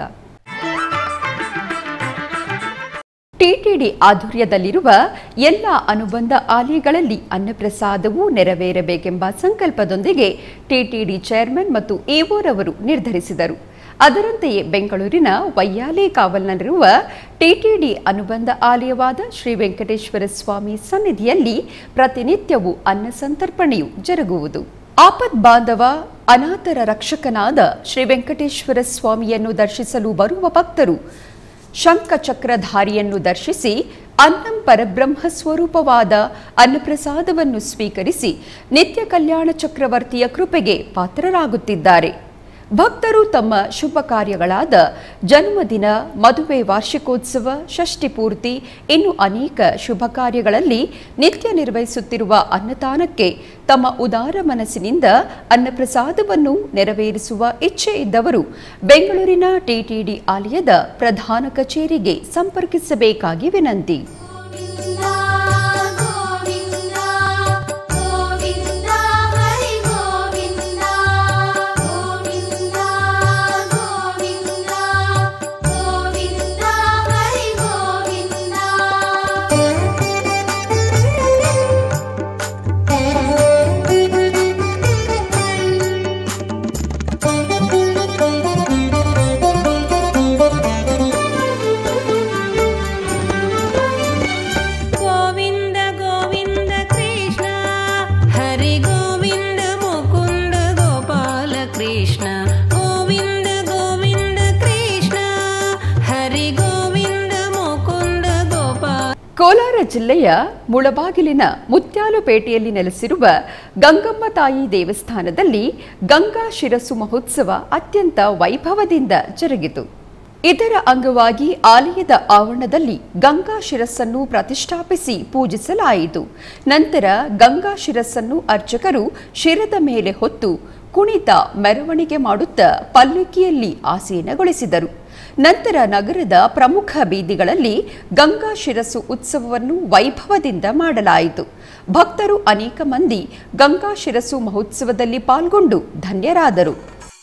ಟಿಟಿಡಿ ಆಧ್ವರ್ಯದಲ್ಲಿರುವ ಎಲ್ಲ ಅನುಬಂಧ ಆಲಯಗಳಲ್ಲಿ ಅನ್ನಪ್ರಸಾದವು ನೆರವೇರಬೇಕೆಂಬ ಸಂಕಲ್ಪದೊಂದಿಗೆ ಟಿಟಿಡಿ ಚೇರ್ಮನ್ ಮತ್ತು ಇಒರವರು ನಿರ್ಧರಿಸಿದರು ಅದರಂತೆಯೇ ಬೆಂಗಳೂರಿನ ವೈಯಾಲಿ ಕಾವಲ್ನಲ್ಲಿರುವ ಟಿಟಿಡಿ ಅನುಬಂಧ ಆಲಯವಾದ ಶ್ರೀ ವೆಂಕಟೇಶ್ವರ ಸ್ವಾಮಿ ಸನ್ನಿಧಿಯಲ್ಲಿ ಪ್ರತಿನಿತ್ಯವೂ ಅನ್ನ ಸಂತರ್ಪಣೆಯು ಜರುಗುವುದು ಆಪದ್ ಬಾಂಧವ ಅನಾಥರ ರಕ್ಷಕನಾದ ಶ್ರೀ ವೆಂಕಟೇಶ್ವರ ಸ್ವಾಮಿಯನ್ನು ದರ್ಶಿಸಲು ಬರುವ ಭಕ್ತರು ಶಂಖಚಕ್ರಧಾರಿಯನ್ನು ದರ್ಶಿಸಿ ಅನ್ನಂ ಪರಬ್ರಹ್ಮ ಸ್ವರೂಪವಾದ ಅನ್ನಪ್ರಸಾದವನ್ನು ಸ್ವೀಕರಿಸಿ ನಿತ್ಯ ಕಲ್ಯಾಣ ಚಕ್ರವರ್ತಿಯ ಕೃಪೆಗೆ ಪಾತ್ರರಾಗುತ್ತಿದ್ದಾರೆ ಭಕ್ತರು ತಮ್ಮ ಶುಭ ಕಾರ್ಯಗಳಾದ ಜನ್ಮದಿನ ಮದುವೆ ವಾರ್ಷಿಕೋತ್ಸವ ಷಷ್ಠಿ ಪೂರ್ತಿ ಇನ್ನು ಅನೇಕ ಶುಭ ಕಾರ್ಯಗಳಲ್ಲಿ ನಿತ್ಯ ನಿರ್ವಹಿಸುತ್ತಿರುವ ಅನ್ನದಾನಕ್ಕೆ ತಮ್ಮ ಉದಾರ ಮನಸ್ಸಿನಿಂದ ಅನ್ನಪ್ರಸಾದವನ್ನು ನೆರವೇರಿಸುವ ಇಚ್ಛೆ ಇದ್ದವರು ಬೆಂಗಳೂರಿನ ಟಿಟಿಡಿ ಆಲಯದ ಪ್ರಧಾನ ಕಚೇರಿಗೆ ಸಂಪರ್ಕಿಸಬೇಕಾಗಿ ವಿನಂತಿ ಗೋವಿಂದ ಗೋವಿಂದ ಹರಿ ಗೋವಿಂದ ಗೋವಿಂದ ಗೋವಿಂದ ಗೋವಿಂದ ಹರಿ ಗೋವಿಂದ ಜಿಲ್ಲೆಯ ಮುಳಬಾಗಿಲಿನ ಮುತ್ಯಾಲುಪೇಟೆಯಲ್ಲಿ ನೆಲೆಸಿರುವ ಗಂಗಮ್ಮ ತಾಯಿ ದೇವಸ್ಥಾನದಲ್ಲಿ ಗಂಗಾ ಶಿರಸ್ಸು ಮಹೋತ್ಸವ ಅತ್ಯಂತ ವೈಭವದಿಂದ ಜರುಗಿತು ಇದರ ಅಂಗವಾಗಿ ಆಲಯದ ಆವರಣದಲ್ಲಿ ಗಂಗಾ ಶಿರಸ್ಸನ್ನು ಪ್ರತಿಷ್ಠಾಪಿಸಿ ಪೂಜಿಸಲಾಯಿತು ನಂತರ ಗಂಗಾ ಶಿರಸ್ಸನ್ನು ಅರ್ಚಕರು ಶಿರದ ಮೇಲೆ ಹೊತ್ತು ಕುಣಿತ ಮೆರವಣಿಗೆ ಮಾಡುತ್ತಾ ಪಲ್ಲಕ್ಕಿಯಲ್ಲಿ ಆಸೀನಗೊಳಿಸಿದರು ನಂತರ ನಗರದ ಪ್ರಮುಖ ಬೀದಿಗಳಲ್ಲಿ ಗಂಗಾ ಶಿರಸ್ಸು ಉತ್ಸವವನ್ನು ವೈಭವದಿಂದ ಮಾಡಲಾಯಿತು ಭಕ್ತರು ಅನೇಕ ಮಂದಿ ಗಂಗಾ ಶಿರಸ್ಸು ಮಹೋತ್ಸವದಲ್ಲಿ ಪಾಲ್ಗೊಂಡು ಧನ್ಯರಾದರು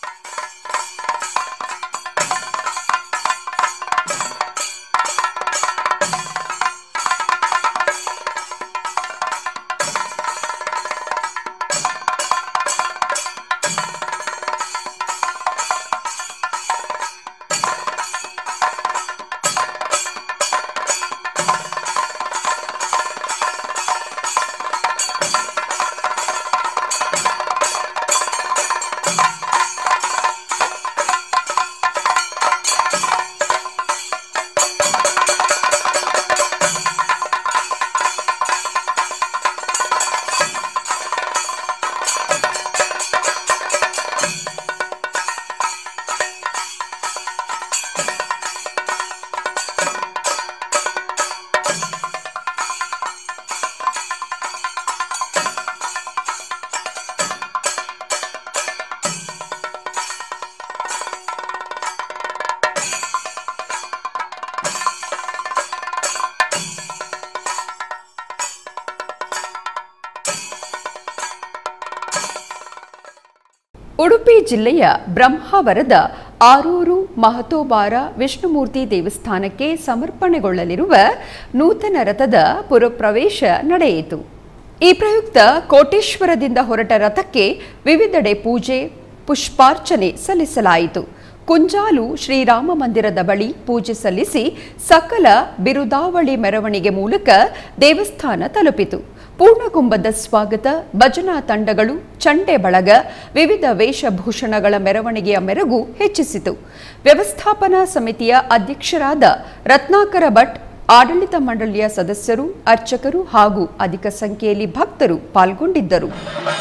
ಉಡುಪಿ ಜಿಲ್ಲೆಯ ಬ್ರಹ್ಮಾವರದ ಆರೂರು ಮಹತೋಬಾರ ವಿಷ್ಣುಮೂರ್ತಿ ದೇವಸ್ಥಾನಕ್ಕೆ ಸಮರ್ಪಣೆಗೊಳ್ಳಲಿರುವ ನೂತನ ರಥದ ಪುರಪ್ರವೇಶ ನಡೆಯಿತು ಈ ಪ್ರಯುಕ್ತ ಕೋಟೇಶ್ವರದಿಂದ ಹೊರಟ ರಥಕ್ಕೆ ವಿವಿಧೆಡೆ ಪೂಜೆ ಪುಷ್ಪಾರ್ಚನೆ ಸಲ್ಲಿಸಲಾಯಿತು ಕುಂಜಾಲು ಶ್ರೀರಾಮ ಮಂದಿರದ ಬಳಿ ಪೂಜೆ ಸಲ್ಲಿಸಿ ಸಕಲ ಬಿರುದಾವಳಿ ಮೆರವಣಿಗೆ ಮೂಲಕ ದೇವಸ್ಥಾನ ತಲುಪಿತು ಪೂರ್ಣಕುಂಭದ ಸ್ವಾಗತ ಭಜನಾ ತಂಡಗಳು ಚಂಡೆ ಬಳಗ ವಿವಿಧ ವೇಷಭೂಷಣಗಳ ಮೆರವಣಿಗೆಯ ಮೆರುಗು ಹೆಚ್ಚಿಸಿತು ವ್ಯವಸ್ಥಾಪನಾ ಸಮಿತಿಯ ಅಧ್ಯಕ್ಷರಾದ ರತ್ನಾಕರ ಭಟ್ ಆಡಳಿತ ಮಂಡಳಿಯ ಸದಸ್ಯರು ಅರ್ಚಕರು ಹಾಗೂ ಅಧಿಕ ಸಂಖ್ಯೆಯಲ್ಲಿ ಭಕ್ತರು ಪಾಲ್ಗೊಂಡಿದ್ದರು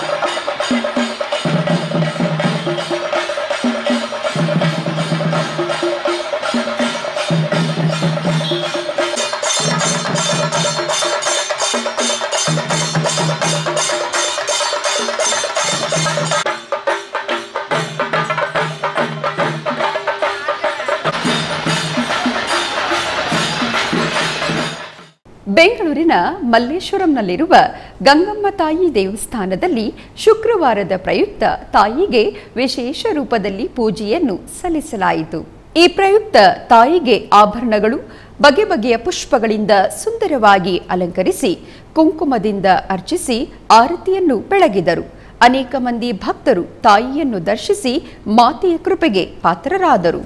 ಬೆಂಗಳೂರಿನ ಮಲ್ಲೇಶ್ವರಂನಲ್ಲಿರುವ ಗಂಗಮ್ಮ ತಾಯಿ ದೇವಸ್ಥಾನದಲ್ಲಿ ಶುಕ್ರವಾರದ ಪ್ರಯುಕ್ತ ತಾಯಿಗೆ ವಿಶೇಷ ರೂಪದಲ್ಲಿ ಪೂಜೆಯನ್ನು ಸಲ್ಲಿಸಲಾಯಿತು ಈ ಪ್ರಯುಕ್ತ ತಾಯಿಗೆ ಆಭರಣಗಳು ಬಗೆ ಬಗೆಯ ಪುಷ್ಪಗಳಿಂದ ಸುಂದರವಾಗಿ ಅಲಂಕರಿಸಿ ಕುಂಕುಮದಿಂದ ಅರ್ಚಿಸಿ ಆರತಿಯನ್ನು ಬೆಳಗಿದರು ಅನೇಕ ಮಂದಿ ಭಕ್ತರು ತಾಯಿಯನ್ನು ದರ್ಶಿಸಿ ಮಾತೆಯ ಕೃಪೆಗೆ ಪಾತ್ರರಾದರು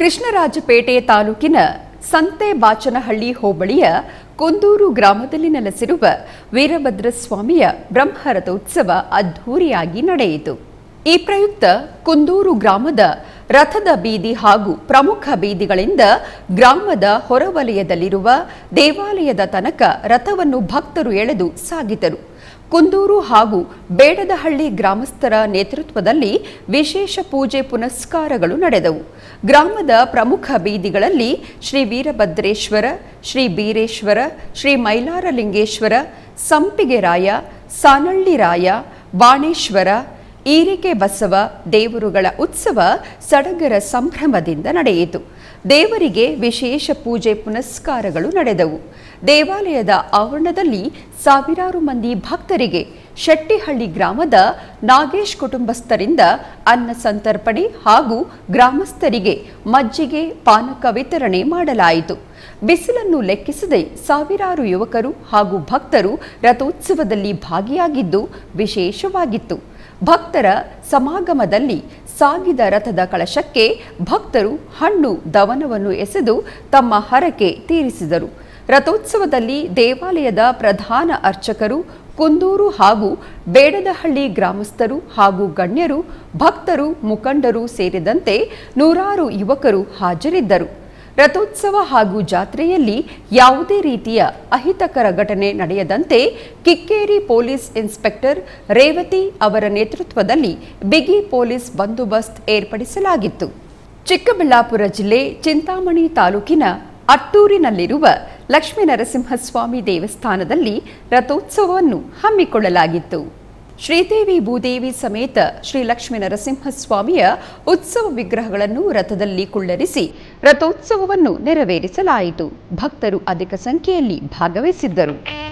ಕೃಷ್ಣರಾಜಪೇಟೆ ತಾಲೂಕಿನ ಸಂತೆ ಬಾಚನಹಳ್ಳಿ ಹೋಬಳಿಯ ಕುಂದೂರು ಗ್ರಾಮದಲ್ಲಿ ನೆಲೆಸಿರುವ ವೀರಭದ್ರ ಸ್ವಾಮಿಯ ಬ್ರಹ್ಮರಥೋತ್ಸವ ಅದ್ಧೂರಿಯಾಗಿ ನಡೆಯಿತು ಈ ಪ್ರಯುಕ್ತ ಕುಂದೂರು ಗ್ರಾಮದ ರಥದ ಬೀದಿ ಹಾಗೂ ಪ್ರಮುಖ ಬೀದಿಗಳಿಂದ ಗ್ರಾಮದ ಹೊರವಲಯದಲ್ಲಿರುವ ದೇವಾಲಯದ ತನಕ ರಥವನ್ನು ಭಕ್ತರು ಎಳೆದು ಸಾಗಿದರು ಕುಂದೂರು ಹಾಗೂ ಬೇಡದಹಳ್ಳಿ ಗ್ರಾಮಸ್ಥರ ನೇತೃತ್ವದಲ್ಲಿ ವಿಶೇಷ ಪೂಜೆ ಪುನಸ್ಕಾರಗಳು ನಡೆದವು ಗ್ರಾಮದ ಪ್ರಮುಖ ಬೀದಿಗಳಲ್ಲಿ ಶ್ರೀ ವೀರಭದ್ರೇಶ್ವರ ಶ್ರೀ ಬೀರೇಶ್ವರ ಶ್ರೀ ಮೈಲಾರಲಿಂಗೇಶ್ವರ ಸಂಪಿಗೆರಾಯ ಸಾನಳ್ಳಿರಾಯ ಬಾಣೇಶ್ವರ ಈರಿಕೆ ಬಸವ ದೇವರುಗಳ ಉತ್ಸವ ಸಡಗರ ಸಂಭ್ರಮದಿಂದ ನಡೆಯಿತು ದೇವರಿಗೆ ವಿಶೇಷ ಪೂಜೆ ಪುನಸ್ಕಾರಗಳು ನಡೆದವು ದೇವಾಲಯದ ಆವರಣದಲ್ಲಿ ಸಾವಿರಾರು ಮಂದಿ ಭಕ್ತರಿಗೆ ಶೆಟ್ಟಿಹಳ್ಳಿ ಗ್ರಾಮದ ನಾಗೇಶ್ ಕುಟುಂಬಸ್ಥರಿಂದ ಅನ್ನ ಸಂತರ್ಪಣೆ ಹಾಗೂ ಗ್ರಾಮಸ್ಥರಿಗೆ ಮಜ್ಜಿಗೆ ಪಾನಕ ವಿತರಣೆ ಮಾಡಲಾಯಿತು ಬಿಸಿಲನ್ನು ಲೆಕ್ಕಿಸದೆ ಸಾವಿರಾರು ಯುವಕರು ಹಾಗೂ ಭಕ್ತರು ರಥೋತ್ಸವದಲ್ಲಿ ಭಾಗಿಯಾಗಿದ್ದು ವಿಶೇಷವಾಗಿತ್ತು ಭಕ್ತರ ಸಮಾಗಮದಲ್ಲಿ ಸಾಗಿದ ರಥದ ಕಳಶಕ್ಕೆ ಭಕ್ತರು ಹಣ್ಣು ದವನವನ್ನು ಎಸೆದು ತಮ್ಮ ಹರಕೆ ತೀರಿಸಿದರು ರಥೋತ್ಸವದಲ್ಲಿ ದೇವಾಲಯದ ಪ್ರಧಾನ ಅರ್ಚಕರು ಕುಂದೂರು ಹಾಗೂ ಬೇಡದಹಳ್ಳಿ ಗ್ರಾಮಸ್ಥರು ಹಾಗೂ ಗಣ್ಯರು ಭಕ್ತರು ಮುಖಂಡರು ಸೇರಿದಂತೆ ನೂರಾರು ಯುವಕರು ಹಾಜರಿದ್ದರು ರಥೋತ್ಸವ ಹಾಗೂ ಜಾತ್ರೆಯಲ್ಲಿ ಯಾವುದೇ ರೀತಿಯ ಅಹಿತಕರ ಘಟನೆ ನಡೆಯದಂತೆ ಕಿಕ್ಕೇರಿ ಪೊಲೀಸ್ ಇನ್ಸ್ಪೆಕ್ಟರ್ ರೇವತಿ ಅವರ ನೇತೃತ್ವದಲ್ಲಿ ಬಿಗಿ ಪೊಲೀಸ್ ಬಂದೋಬಸ್ತ್ ಏರ್ಪಡಿಸಲಾಗಿತ್ತು ಚಿಕ್ಕಬಳ್ಳಾಪುರ ಜಿಲ್ಲೆ ಚಿಂತಾಮಣಿ ತಾಲೂಕಿನ ಅಟ್ಟೂರಿನಲ್ಲಿರುವ ಲಕ್ಷ್ಮೀ ನರಸಿಂಹಸ್ವಾಮಿ ದೇವಸ್ಥಾನದಲ್ಲಿ ರಥೋತ್ಸವವನ್ನು ಹಮ್ಮಿಕೊಳ್ಳಲಾಗಿತ್ತು ಶ್ರೀದೇವಿ ಭೂದೇವಿ ಸಮೇತ ಶ್ರೀ ಲಕ್ಷ್ಮೀ ನರಸಿಂಹಸ್ವಾಮಿಯ ಉತ್ಸವ ವಿಗ್ರಹಗಳನ್ನು ರಥದಲ್ಲಿ ಕುಳ್ಳರಿಸಿ ರಥೋತ್ಸವವನ್ನು ನೆರವೇರಿಸಲಾಯಿತು ಭಕ್ತರು ಅಧಿಕ ಸಂಖ್ಯೆಯಲ್ಲಿ ಭಾಗವಹಿಸಿದ್ದರು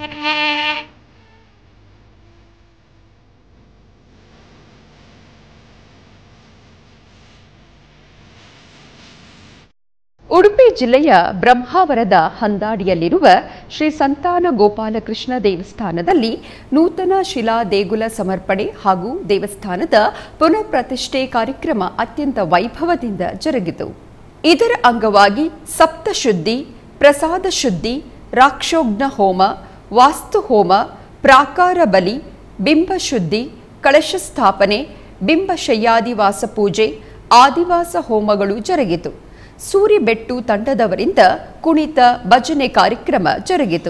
ಉಡುಪಿ ಜಿಲ್ಲೆಯ ಬ್ರಹ್ಮಾವರದ ಹಂದಾಡಿಯಲ್ಲಿರುವ ಶ್ರೀ ಸಂತಾನ ಗೋಪಾಲಕೃಷ್ಣ ದೇವಸ್ಥಾನದಲ್ಲಿ ನೂತನ ಶಿಲಾ ದೇಗುಲ ಸಮರ್ಪಣೆ ಹಾಗೂ ದೇವಸ್ಥಾನದ ಪುನಃ ಪ್ರತಿಷ್ಠೆ ಕಾರ್ಯಕ್ರಮ ಅತ್ಯಂತ ವೈಭವದಿಂದ ಜರುಗಿತು ಇದರ ಅಂಗವಾಗಿ ಸಪ್ತಶುದ್ಧಿ ಪ್ರಸಾದ ಶುದ್ಧಿ ರಾಕ್ಷೋಗ್ನ ಹೋಮ ವಾಸ್ತು ಹೋಮ ಪ್ರಾಕಾರ ಬಲಿ ಬಿಂಬ ಶುದ್ಧಿ ಕಳಶ ಸ್ಥಾಪನೆ ಬಿಂಬ ಶಯ್ಯಾದಿವಾಸ ಪೂಜೆ ಆದಿವಾಸ ಹೋಮಗಳು ಜರುಗಿತು ಸೂರಿಬೆಟ್ಟು ತಂಡದವರಿಂದ ಕುಣಿತ ಭಜನೆ ಕಾರ್ಯಕ್ರಮ ಜರುಗಿತು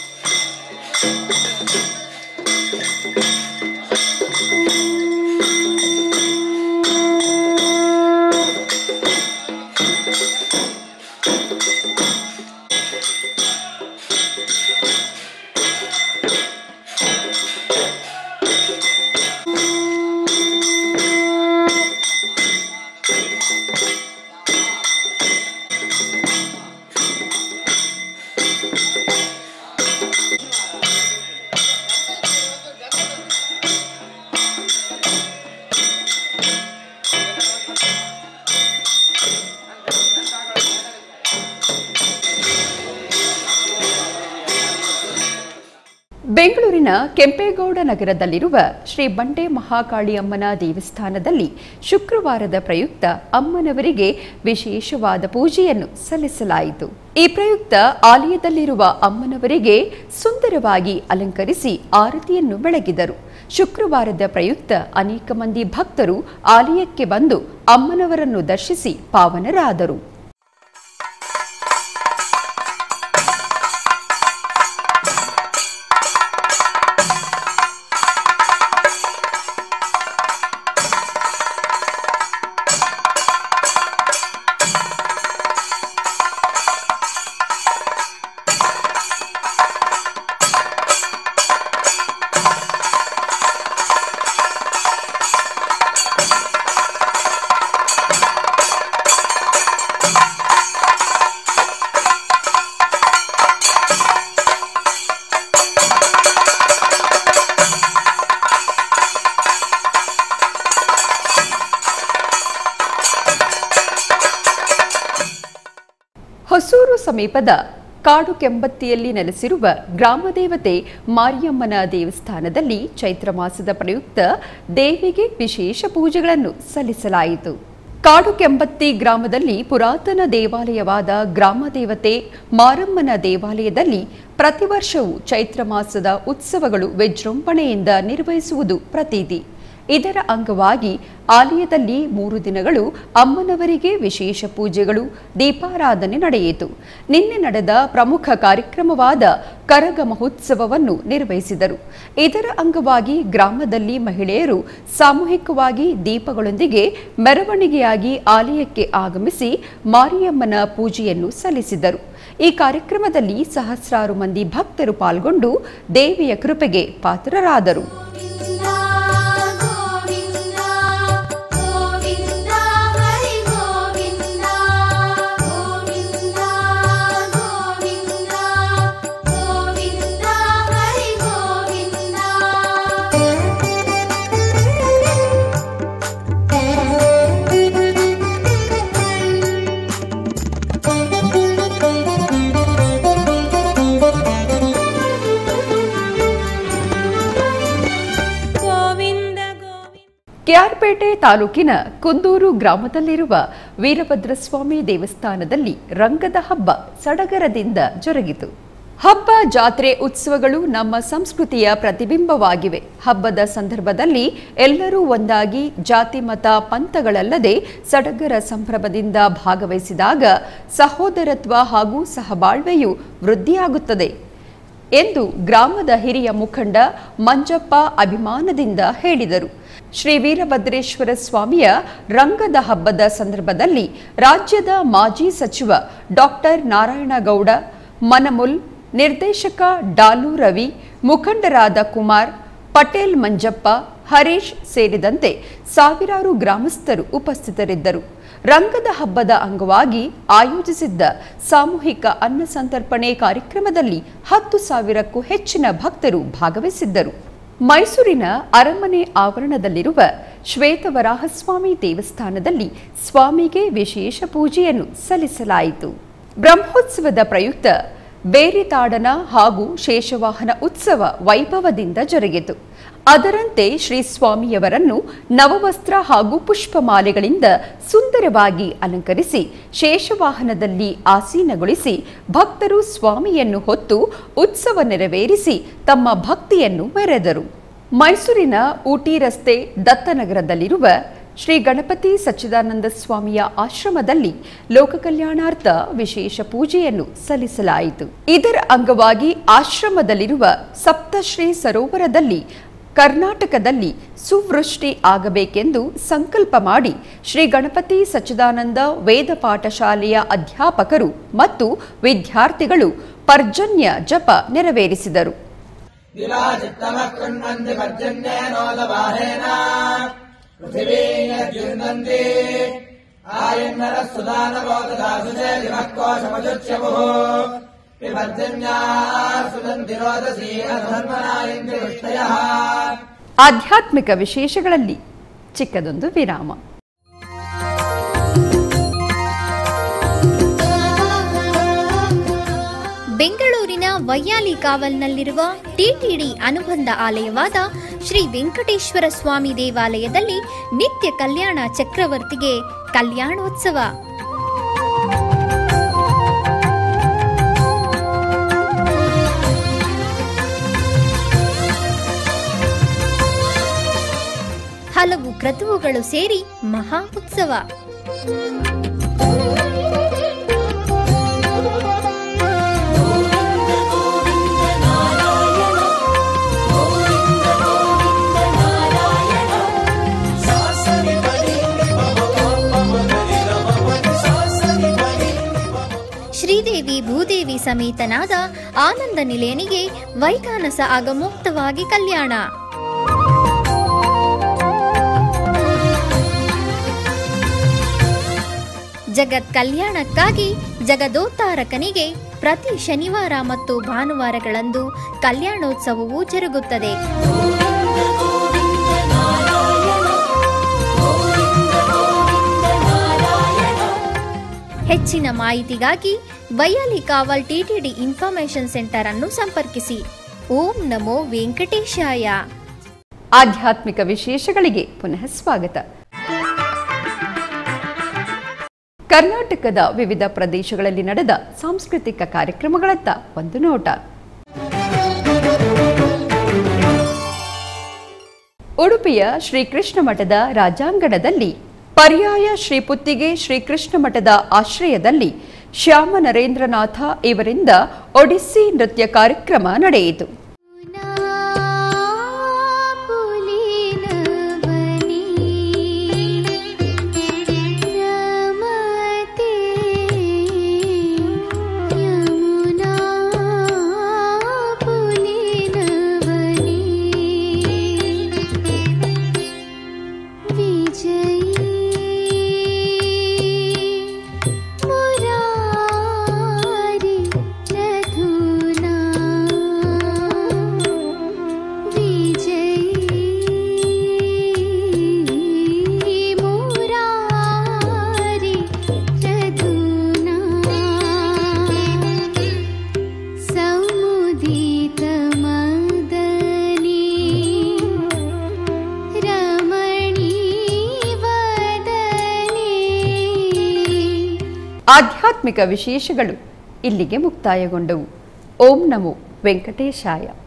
ಬೆಂಗಳೂರಿನ ಕೆಂಪೇಗೌಡ ನಗರದಲ್ಲಿರುವ ಶ್ರೀ ಬಂಡೆ ಮಹಾಕಾಳಿ ಅಮ್ಮನ ದೇವಸ್ಥಾನದಲ್ಲಿ ಶುಕ್ರವಾರದ ಪ್ರಯುಕ್ತ ಅಮ್ಮನವರಿಗೆ ವಿಶೇಷವಾದ ಪೂಜೆಯನ್ನು ಸಲ್ಲಿಸಲಾಯಿತು ಈ ಪ್ರಯುಕ್ತ ಆಲಯದಲ್ಲಿರುವ ಅಮ್ಮನವರಿಗೆ ಸುಂದರವಾಗಿ ಅಲಂಕರಿಸಿ ಆರತಿಯನ್ನು ಬೆಳಗಿದರು ಶುಕ್ರವಾರದ ಪ್ರಯುಕ್ತ ಅನೇಕ ಮಂದಿ ಭಕ್ತರು ಆಲಯಕ್ಕೆ ಬಂದು ಅಮ್ಮನವರನ್ನು ದರ್ಶಿಸಿ ಪಾವನರಾದರು ಹೊಸೂರು ಸಮೀಪದ ಕಾಡು ಕೆಂಬತ್ತಿಯಲ್ಲಿ ನೆಲೆಸಿರುವ ಗ್ರಾಮದೇವತೆ ಮಾರಿಯಮ್ಮನ ದೇವಸ್ಥಾನದಲ್ಲಿ ಚೈತ್ರ ಮಾಸದ ಪ್ರಯುಕ್ತ ದೇವಿಗೆ ವಿಶೇಷ ಪೂಜೆಗಳನ್ನು ಸಲ್ಲಿಸಲಾಯಿತು ಕಾಡು ಕೆಂಬತ್ತಿ ಗ್ರಾಮದಲ್ಲಿ ಪುರಾತನ ದೇವಾಲಯವಾದ ಗ್ರಾಮ ದೇವತೆ ಮಾರಮ್ಮನ ದೇವಾಲಯದಲ್ಲಿ ಪ್ರತಿ ವರ್ಷವೂ ಚೈತ್ರ ಮಾಸದ ಉತ್ಸವಗಳು ವಿಜೃಂಭಣೆಯಿಂದ ನಿರ್ವಹಿಸುವುದು ಪ್ರತೀತಿ ಇದರ ಅಂಗವಾಗಿ ಆಲಯದಲ್ಲಿ ಮೂರು ದಿನಗಳು ಅಮ್ಮನವರಿಗೆ ವಿಶೇಷ ಪೂಜೆಗಳು ದೀಪಾರಾಧನೆ ನಡೆಯಿತು ನಿನ್ನೆ ನಡೆದ ಪ್ರಮುಖ ಕಾರ್ಯಕ್ರಮವಾದ ಕರಗ ಮಹೋತ್ಸವವನ್ನು ನಿರ್ವಹಿಸಿದರು ಇದರ ಅಂಗವಾಗಿ ಗ್ರಾಮದಲ್ಲಿ ಮಹಿಳೆಯರು ಸಾಮೂಹಿಕವಾಗಿ ದೀಪಗಳೊಂದಿಗೆ ಮೆರವಣಿಗೆಯಾಗಿ ಆಲಯಕ್ಕೆ ಆಗಮಿಸಿ ಮಾರಿಯಮ್ಮನ ಪೂಜೆಯನ್ನು ಸಲ್ಲಿಸಿದರು ಈ ಕಾರ್ಯಕ್ರಮದಲ್ಲಿ ಸಹಸ್ರಾರು ಮಂದಿ ಭಕ್ತರು ಪಾಲ್ಗೊಂಡು ದೇವಿಯ ಕೃಪೆಗೆ ಪಾತ್ರರಾದರು ಗೋವಿಂದ ಗೋವಿಂದ ಹರಿ ಗೋವಿಂದ ಗೋವಿಂದ ಗೋವಿಂದ ಗೋವಿಂದ ಹರಿ ಗೋವಿಂದ ಗೋವಿಂದ ಕೆಆರ್ಪೇಟೆ ತಾಲೂಕಿನ ಕುಂದೂರು ಗ್ರಾಮದಲ್ಲಿರುವ ವೀರಭದ್ರಸ್ವಾಮಿ ದೇವಸ್ಥಾನದಲ್ಲಿ ರಂಗದ ಹಬ್ಬ ಸಡಗರದಿಂದ ಜರುಗಿತು ಹಬ್ಬ ಜಾತ್ರೆ ಉತ್ಸವಗಳು ನಮ್ಮ ಸಂಸ್ಕೃತಿಯ ಪ್ರತಿಬಿಂಬವಾಗಿವೆ ಹಬ್ಬದ ಸಂದರ್ಭದಲ್ಲಿ ಎಲ್ಲರೂ ಒಂದಾಗಿ ಜಾತಿ ಮತ ಪಂಥಗಳಲ್ಲದೆ ಸಡಗರ ಸಂಭ್ರಮದಿಂದ ಭಾಗವಹಿಸಿದಾಗ ಸಹೋದರತ್ವ ಹಾಗೂ ಸಹಬಾಳ್ವೆಯು ವೃದ್ಧಿಯಾಗುತ್ತದೆ ಎಂದು ಗ್ರಾಮದ ಹಿರಿಯ ಮುಖಂಡ ಮಂಜಪ್ಪ ಅಭಿಮಾನದಿಂದ ಹೇಳಿದರು ಶ್ರೀ ವೀರಭದ್ರೇಶ್ವರ ಸ್ವಾಮಿಯ ರಂಗದ ಹಬ್ಬದ ಸಂದರ್ಭದಲ್ಲಿ ರಾಜ್ಯದ ಮಾಜಿ ಸಚಿವ ಡಾಕ್ಟರ್ ನಾರಾಯಣಗೌಡ ಮನಮುಲ್ ನಿರ್ದೇಶಕ ಡಾಲು ರವಿ ಮುಖಂಡರಾದ ಕುಮಾರ್ ಪಟೇಲ್ ಮಂಜಪ್ಪ ಹರೀಶ್ ಸೇರಿದಂತೆ ಸಾವಿರಾರು ಗ್ರಾಮಸ್ಥರು ಉಪಸ್ಥಿತರಿದ್ದರು ರಂಗದ ಹಬ್ಬದ ಅಂಗವಾಗಿ ಆಯೋಜಿಸಿದ್ದ ಸಾಮೂಹಿಕ ಅನ್ನ ಸಂತರ್ಪಣೆ ಕಾರ್ಯಕ್ರಮದಲ್ಲಿ ಹತ್ತು ಸಾವಿರಕ್ಕೂ ಹೆಚ್ಚಿನ ಭಕ್ತರು ಭಾಗವಹಿಸಿದ್ದರು ಮೈಸೂರಿನ ಅರಮನೆ ಆವರಣದಲ್ಲಿರುವ ಶ್ವೇತವರಾಹಸ್ವಾಮಿ ದೇವಸ್ಥಾನದಲ್ಲಿ ಸ್ವಾಮಿಗೆ ವಿಶೇಷ ಪೂಜೆಯನ್ನು ಸಲ್ಲಿಸಲಾಯಿತು ಬ್ರಹ್ಮೋತ್ಸವದ ಪ್ರಯುಕ್ತ ಬೇರಿತಾಡನ ಹಾಗೂ ಶೇಷವಾಹನ ಉತ್ಸವ ವೈಭವದಿಂದ ಜರುಗಿತು ಅದರಂತೆ ಶ್ರೀ ಸ್ವಾಮಿಯವರನ್ನು ನವವಸ್ತ್ರ ಹಾಗೂ ಪುಷ್ಪಮಾಲೆಗಳಿಂದ ಸುಂದರವಾಗಿ ಅಲಂಕರಿಸಿ ಶೇಷವಾಹನದಲ್ಲಿ ಆಸೀನಗೊಳಿಸಿ ಭಕ್ತರು ಸ್ವಾಮಿಯನ್ನು ಹೊತ್ತು ಉತ್ಸವ ನೆರವೇರಿಸಿ ತಮ್ಮ ಭಕ್ತಿಯನ್ನು ಮೆರೆದರು ಮೈಸೂರಿನ ಊಟಿ ರಸ್ತೆ ದತ್ತನಗರದಲ್ಲಿರುವ ಶ್ರೀ ಗಣಪತಿ ಸಚ್ಚಿದಾನಂದ ಸ್ವಾಮಿಯ ಆಶ್ರಮದಲ್ಲಿ ಲೋಕ ಕಲ್ಯಾಣಾರ್ಥ ವಿಶೇಷ ಪೂಜೆಯನ್ನು ಸಲ್ಲಿಸಲಾಯಿತು ಇದರ ಅಂಗವಾಗಿ ಆಶ್ರಮದಲ್ಲಿರುವ ಸಪ್ತಶ್ರೀ ಸರೋವರದಲ್ಲಿ ಕರ್ನಾಟಕದಲ್ಲಿ ಸುವೃಷ್ಟಿ ಆಗಬೇಕೆಂದು ಸಂಕಲ್ಪ ಮಾಡಿ ಶ್ರೀ ಗಣಪತಿ ಸಚ್ಚಿದಾನಂದ ವೇದ ಪಾಠಶಾಲೆಯ ಅಧ್ಯಾಪಕರು ಮತ್ತು ವಿದ್ಯಾರ್ಥಿಗಳು ಪರ್ಜನ್ಯ ಜಪ ನೆರವೇರಿಸಿದರು ಆಧ್ಯಾತ್ಮಿಕ ವಿಶೇಷಗಳಲ್ಲಿ ಚಿಕ್ಕದೊಂದು ವಿರಾಮ ಬೆಂಗಳೂರಿನ ವೈಯಾಲಿ ಕಾವಲ್ನಲ್ಲಿರುವ ಟಿಟಿಡಿ ಅನುಬಂಧ ಆಲಯವಾದ ಶ್ರೀ ವೆಂಕಟೇಶ್ವರ ಸ್ವಾಮಿ ದೇವಾಲಯದಲ್ಲಿ ನಿತ್ಯ ಕಲ್ಯಾಣ ಚಕ್ರವರ್ತಿಗೆ ಕಲ್ಯಾಣೋತ್ಸವ ಹಲವು ಕ್ರತುವುಗಳು ಸೇರಿ ಮಹಾ ಉತ್ಸವ ಶ್ರೀದೇವಿ ಭೂದೇವಿ ಸಮೇತನಾದ ಆನಂದ ನಿಲಯನಿಗೆ ವೈಖಾನಸ ಆಗಮೋಕ್ತವಾಗಿ ಕಲ್ಯಾಣ ಜಗತ್ ಕಲ್ಯಾಣಕ್ಕಾಗಿ ಜಗದೋತ್ತಾರಕನಿಗೆ ಪ್ರತಿ ಶನಿವಾರ ಮತ್ತು ಭಾನುವಾರಗಳಂದು ಕಲ್ಯಾಣೋತ್ಸವವು ಜರುಗುತ್ತದೆ ಹೆಚ್ಚಿನ ಮಾಹಿತಿಗಾಗಿ Bayyali Kaval TTD information centre ಅನ್ನು ಸಂಪರ್ಕಿಸಿ ಓಂ ನಮೋ ವೆಂಕಟೇಶಾಯ ಆಧ್ಯಾತ್ಮಿಕ ವಿಶೇಷಗಳಿಗೆ ಪುನಃ ಸ್ವಾಗತ ಕರ್ನಾಟಕದ ವಿವಿಧ ಪ್ರದೇಶಗಳಲ್ಲಿ ನಡೆದ ಸಾಂಸ್ಕೃತಿಕ ಕಾರ್ಯಕ್ರಮಗಳತ್ತ ಒಂದು ನೋಟ ಉಡುಪಿಯ ಶ್ರೀಕೃಷ್ಣ ಮಠದ ರಾಜಾಂಗಣದಲ್ಲಿ ಪರ್ಯಾಯ ಶ್ರೀ ಪುತ್ತಿಗೆ ಶ್ರೀಕೃಷ್ಣ ಮಠದ ಆಶ್ರಯದಲ್ಲಿ ಶ್ಯಾಮ ನರೇಂದ್ರನಾಥ ಇವರಿಂದ ಒಡಿಸ್ಸಿ ನೃತ್ಯ ಕಾರ್ಯಕ್ರಮ ನಡೆಯಿತು ಆಧ್ಯಾತ್ಮಿಕ ವಿಶೇಷಗಳು ಇಲ್ಲಿಗೆ ಮುಕ್ತಾಯಗೊಂಡವು ಓಂ ನಮೋ ವೆಂಕಟೇಶಾಯ